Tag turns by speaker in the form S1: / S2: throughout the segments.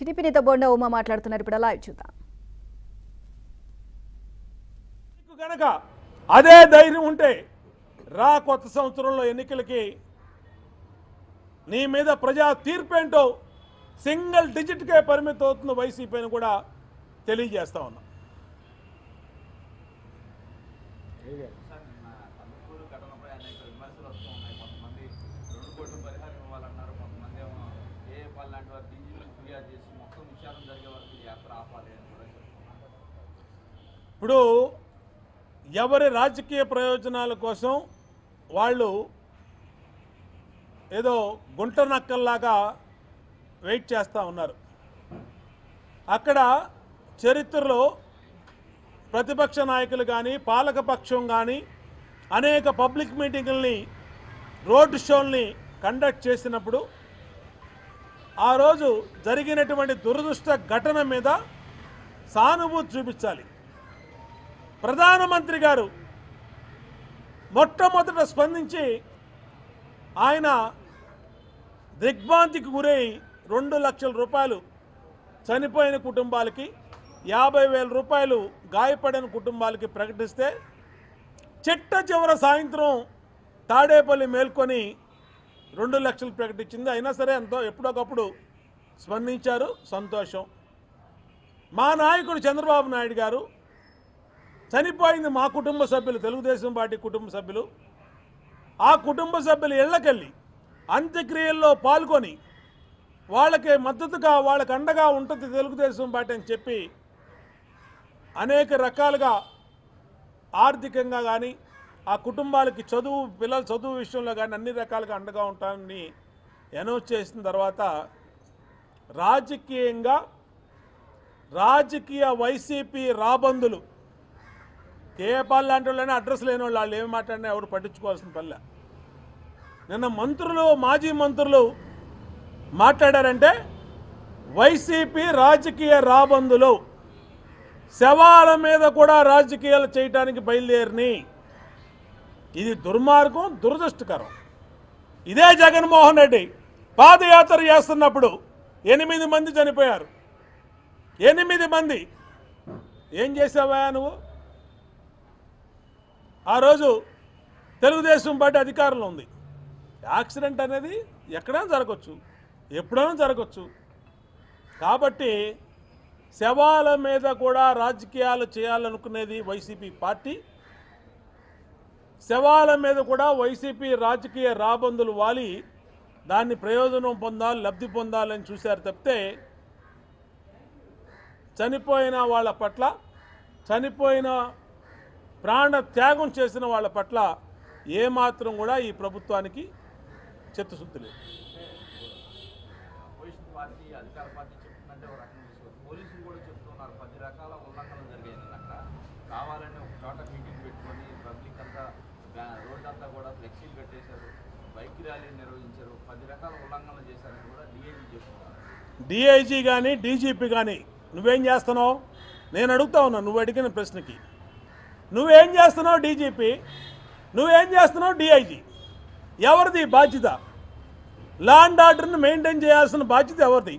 S1: TDP నేత బొండ ఉమా మాట్లాడుతున్నారు ఇప్పుడు లైవ్ చూద్దాం
S2: నీకు గనక అదే ధైర్యం ఉంటే రా కొత్త సంవత్సరంలో ఎన్నికలకి నీ మీద ప్రజా తీర్పేంటో సింగిల్ డిజిట్కే పరిమితం అవుతుంది వైసీపీ అని కూడా తెలియజేస్తా ఉన్నా
S3: సార్ నిన్న కందుకూరు ఘటనపై అనేక విమర్శలు వస్తూ ఉన్నాయి కొంతమంది రెండు కోట్ల పరిహారం ఇవ్వాలన్నారు కొంతమంది ఏమో ఏ పాల్ లాంటి వారు డీజీలకు ఫిర్యాదు చేసి మొత్తం విచారణ జరిగే వరకు ఈ యాత్ర ఆపాలి అని కూడా చెప్తున్నారు
S2: ఇప్పుడు ఎవరి రాజకీయ ప్రయోజనాల కోసం వాళ్ళు ఏదో గుంట నక్కల్లాగా వెయిట్ చేస్తూ ఉన్నారు అక్కడ చరిత్రలో ప్రతిపక్ష నాయకులు కానీ పాలకపక్షం కానీ అనేక పబ్లిక్ మీటింగుల్ని రోడ్ షోల్ని కండక్ట్ చేసినప్పుడు ఆ రోజు జరిగినటువంటి దురదృష్ట ఘటన మీద సానుభూతి చూపించాలి ప్రధానమంత్రి గారు మొట్టమొదట స్పందించి ఆయన దిగ్భ్రాంతికి గురై రెండు లక్షల రూపాయలు చనిపోయిన కుటుంబాలకి యాభై వేల రూపాయలు గాయపడిన కుటుంబాలకి ప్రకటిస్తే చిట్ట చివర సాయంత్రం తాడేపల్లి మేల్కొని రెండు లక్షలు ప్రకటించింది అయినా సరే ఎంతో ఎప్పుడొకప్పుడు స్పందించారు సంతోషం మా నాయకుడు చంద్రబాబు నాయుడు గారు చనిపోయింది మా కుటుంబ సభ్యులు తెలుగుదేశం పార్టీ కుటుంబ సభ్యులు ఆ కుటుంబ సభ్యులు ఇళ్ళకెళ్ళి అంత్యక్రియల్లో పాల్గొని వాళ్ళకి మద్దతుగా వాళ్ళకి అండగా ఉంటుంది తెలుగుదేశం పార్టీ అని చెప్పి అనేక రకాలుగా ఆర్థికంగా కానీ ఆ కుటుంబాలకి చదువు పిల్లల చదువు విషయంలో కానీ అన్ని రకాలుగా అండగా ఉంటానని అనౌన్స్ చేసిన తర్వాత రాజకీయంగా రాజకీయ వైసీపీ రాబందులు కేపాల్ లాంటి వాళ్ళని అడ్రస్ లేని వాళ్ళు వాళ్ళు ఏమి మాట్లాడినా ఎవరు పట్టించుకోవాల్సిన పనిలే నిన్న మంత్రులు మాజీ మంత్రులు మాట్లాడారంటే వైసీపీ రాజకీయ రాబందులు శవాల మీద కూడా రాజకీయాలు చేయటానికి బయలుదేరిని ఇది దుర్మార్గం దురదృష్టకరం ఇదే జగన్మోహన్ రెడ్డి పాదయాత్ర చేస్తున్నప్పుడు ఎనిమిది మంది చనిపోయారు ఎనిమిది మంది ఏం చేసావా నువ్వు ఆ రోజు తెలుగుదేశం పార్టీ అధికారంలో ఉంది యాక్సిడెంట్ అనేది ఎక్కడైనా జరగచ్చు ఎప్పుడైనా జరగచ్చు కాబట్టి శవాల మీద కూడా రాజకీయాలు చేయాలనుకునేది వైసీపీ పార్టీ శవాల మీద కూడా వైసీపీ రాజకీయ రాబందులు వాలి దాన్ని ప్రయోజనం పొందాలి లబ్ధి పొందాలని చూశారు తప్పితే చనిపోయిన వాళ్ళ పట్ల చనిపోయిన ప్రాణ త్యాగం చేసిన వాళ్ళ పట్ల ఏమాత్రం కూడా ఈ ప్రభుత్వానికి చిత్తశుద్ధి లేదు
S3: అపోజిషన్ పార్టీ అధికార పార్టీ చెప్తుందంటే ఒక రకంగా తీసుకోవచ్చు పోలీసులు కూడా చెప్తున్నారు పది రకాల ఉల్లంఘనలు జరిగాయి అక్కడ కావాలని ఒక చోట మీటింగ్ పెట్టుకొని పబ్లిక్ అంతా బ్యా- రోడ్ అంతా కూడా ఫ్లెక్సీలు కట్టేశారు బైక్ ర్యాలీ నిర్వహించారు పది రకాల ఉల్లంఘనలు చేశారని కూడా డిఐజీ చెప్తున్నారు
S2: డిఐజీ కానీ డీజీపీ కానీ నువ్వేం చేస్తున్నావు నేను అడుగుతా ఉన్నా నువ్వు అడిగిన ప్రశ్నకి నువ్వేం చేస్తున్నావు డీజీపీ నువ్వేం చేస్తున్నావు డిఐజీ ఎవరిది బాధ్యత లా అండ్ ఆర్డర్ని మెయింటైన్ చేయాల్సిన బాధ్యత ఎవరిది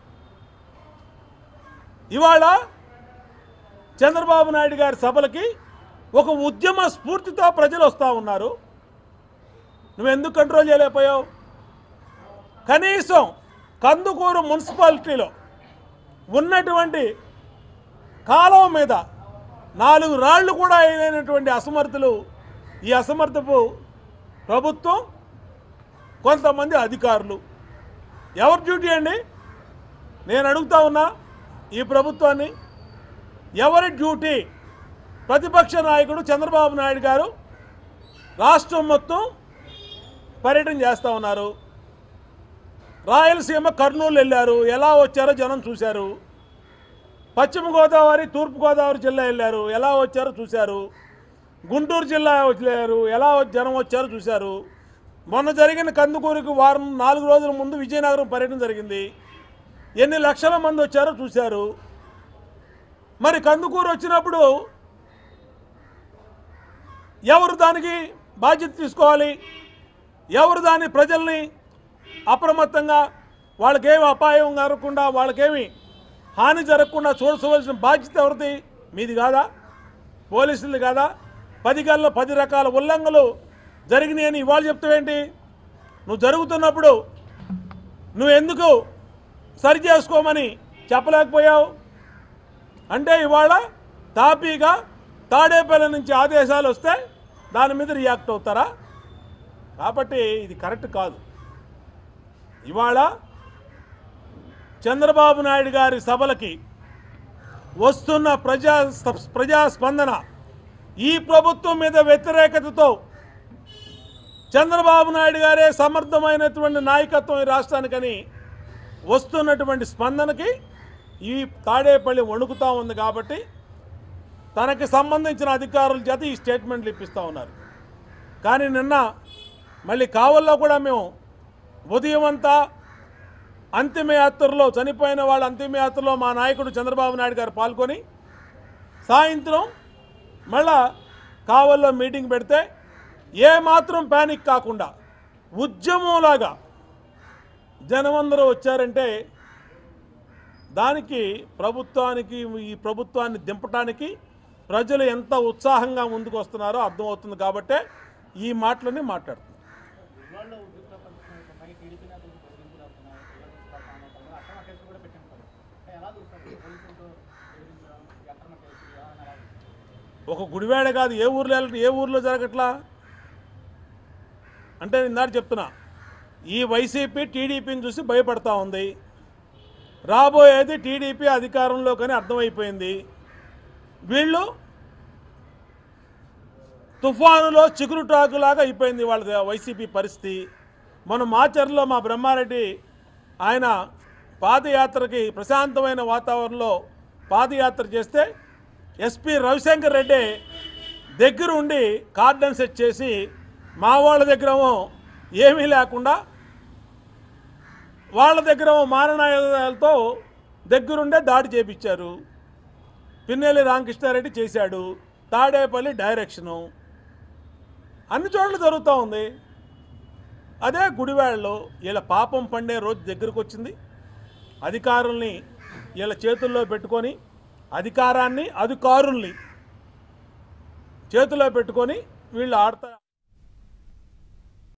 S2: ఇవాళ చంద్రబాబు నాయుడు గారి సభలకి ఒక ఉద్యమ స్ఫూర్తితో ప్రజలు వస్తూ ఉన్నారు నువ్వు ఎందుకు కంట్రోల్ చేయలేకపోయావు కనీసం కందుకూరు మున్సిపాలిటీలో ఉన్నటువంటి కాలువ మీద నాలుగు రాళ్ళు కూడా అయినటువంటి అసమర్థులు ఈ అసమర్థపు ప్రభుత్వం కొంతమంది అధికారులు ఎవరి డ్యూటీ అండి నేను అడుగుతా ఉన్నా ఈ ప్రభుత్వాన్ని ఎవరి డ్యూటీ ప్రతిపక్ష నాయకుడు చంద్రబాబు నాయుడు గారు రాష్ట్రం మొత్తం పర్యటన చేస్తూ ఉన్నారు రాయలసీమ కర్నూలు వెళ్ళారు ఎలా వచ్చారో జనం చూశారు పశ్చిమ గోదావరి తూర్పు గోదావరి జిల్లా వెళ్ళారు ఎలా వచ్చారో చూశారు గుంటూరు జిల్లా వచ్చారు ఎలా జనం వచ్చారో చూశారు మొన్న జరిగిన కందుకూరుకి వారం నాలుగు రోజుల ముందు విజయనగరం పర్యటన జరిగింది ఎన్ని లక్షల మంది వచ్చారో చూశారు మరి కందుకూరు వచ్చినప్పుడు ఎవరు దానికి బాధ్యత తీసుకోవాలి ఎవరు దాని ప్రజల్ని అప్రమత్తంగా వాళ్ళకేమి అపాయం జరగకుండా వాళ్ళకేమి హాని జరగకుండా చూడవలసిన బాధ్యత ఎవరిది మీది కాదా పోలీసులు కాదా పది గల్లో పది రకాల ఉల్లంఘనలు జరిగినాయని ఇవాళ చెప్తావేంటి నువ్వు జరుగుతున్నప్పుడు నువ్వు ఎందుకు సరి చేసుకోమని చెప్పలేకపోయావు అంటే ఇవాళ తాపీగా తాడేపల్లి నుంచి ఆదేశాలు వస్తే దాని మీద రియాక్ట్ అవుతారా కాబట్టి ఇది కరెక్ట్ కాదు ఇవాళ చంద్రబాబు నాయుడు గారి సభలకి వస్తున్న ప్రజా ప్రజా స్పందన ఈ ప్రభుత్వం మీద వ్యతిరేకతతో చంద్రబాబు నాయుడు గారే సమర్థమైనటువంటి నాయకత్వం ఈ రాష్ట్రానికని వస్తున్నటువంటి స్పందనకి ఈ తాడేపల్లి వణుకుతా ఉంది కాబట్టి తనకి సంబంధించిన అధికారుల చేత ఈ స్టేట్మెంట్లు ఇప్పిస్తూ ఉన్నారు కానీ నిన్న మళ్ళీ కావల్లో కూడా మేము ఉదయం అంతా అంతిమయాత్రలో చనిపోయిన వాళ్ళ అంతిమయాత్రలో మా నాయకుడు చంద్రబాబు నాయుడు గారు పాల్గొని సాయంత్రం మళ్ళా కావల్లో మీటింగ్ పెడితే ఏ మాత్రం ప్యానిక్ కాకుండా ఉద్యమంలాగా జనమందరూ వచ్చారంటే దానికి ప్రభుత్వానికి ఈ ప్రభుత్వాన్ని దింపడానికి ప్రజలు ఎంత ఉత్సాహంగా ముందుకు వస్తున్నారో అర్థమవుతుంది కాబట్టే ఈ మాటలని మాట్లాడుతున్నారు
S4: ఇవాళ ఉద్రిక్త పరిస్థితులు ఉన్నాయి టీడీపీ నేతలకు బెదిరింపులు అవుతున్నాయి పిల్లలు అక్రమ కేసులు కూడా పెట్టింటారు అంటే ఎలా చూస్తారు పోలీసులతో బెదిరించడం ఈ అక్రమ కేసులు ఏమైనా ఎలా చూస్తారు
S2: ఒక గుడివాడ కాదు ఏ ఊర్లో వెళ్ళ- ఏ ఊర్లో జరగట్లా అంటే నేను ఇందాక చెప్తున్నా ఈ వైసీపీ టీడీపీని చూసి భయపడతా ఉంది రాబోయేది టీడీపీ అధికారంలోకని అర్థమైపోయింది వీళ్ళు తుఫానులో చిగురు టాకులాగా అయిపోయింది వాళ్ళ వైసీపీ పరిస్థితి మన మాచర్లో మా బ్రహ్మారెడ్డి ఆయన పాదయాత్రకి ప్రశాంతమైన వాతావరణంలో పాదయాత్ర చేస్తే ఎస్పీ రవిశంకర్ రెడ్డి దగ్గర ఉండి కార్డన్ సెట్ చేసి మా వాళ్ళ దగ్గరేమో ఏమీ లేకుండా వాళ్ళ దగ్గర మారణాయుధాలతో దగ్గరుండే దాడి చేపించారు పిన్నెల్లి రామకృష్ణారెడ్డి చేశాడు తాడేపల్లి డైరెక్షను అన్ని చోట్ల జరుగుతూ ఉంది అదే గుడివాడలో వీళ్ళ పాపం పండే రోజు దగ్గరకు వచ్చింది అధికారుల్ని వీళ్ళ చేతుల్లో పెట్టుకొని అధికారాన్ని అధికారుల్ని చేతిలో పెట్టుకొని వీళ్ళు ఆడతా